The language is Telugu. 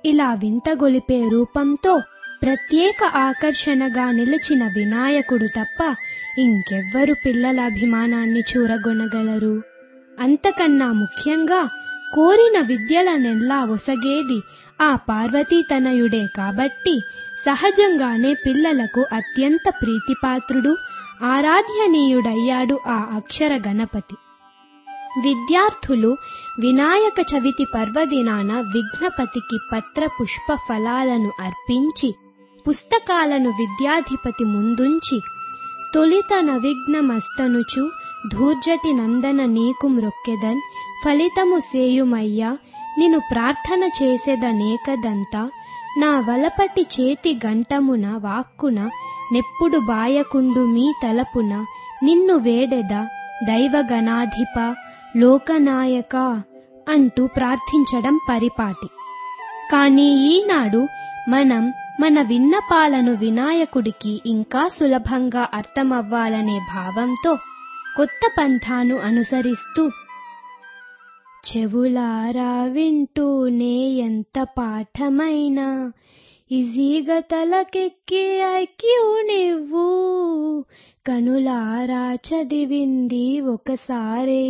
ఇలా వింతగొలిపే రూపంతో ప్రత్యేక ఆకర్షణగా నిలిచిన వినాయకుడు తప్ప ఇంకెవ్వరు పిల్లల అభిమానాన్ని చూరగొనగలరు అంతకన్నా ముఖ్యంగా కోరిన విద్యలనెల్లా ఒసగేది ఆ పార్వతీ తనయుడే కాబట్టి సహజంగానే పిల్లలకు అత్యంత ప్రీతిపాత్రుడు ఆరాధ్యనీయుడయ్యాడు ఆ అక్షర గణపతి విద్యార్థులు వినాయక చవితి పర్వదినాన విఘ్నపతికి పత్ర పుష్ప ఫలాలను అర్పించి పుస్తకాలను విద్యాధిపతి ముందుంచి తొలిత నవిఘ్నమస్తనుచు ధూర్జటి నందన నీకు మ్రొక్కెదన్ ఫలితము సేయుమయ్యా నిను ప్రార్థన చేసెదనేకదంతా నా వలపటి చేతి గంటమున వాక్కున నెప్పుడు బాయకుండు మీ తలపున నిన్ను వేడెద దైవగణాధిప లోకనాయక అంటూ ప్రార్థించడం పరిపాటి కానీ ఈనాడు మనం మన విన్నపాలను వినాయకుడికి ఇంకా సులభంగా అర్థమవ్వాలనే భావంతో కొత్త పంథాను అనుసరిస్తూ చెవులారా వింటూనే ఎంత పాఠమైనా ఈజీగా తలకెక్కి ఐక్యూ నువ్వు కనులారా చదివింది ఒకసారే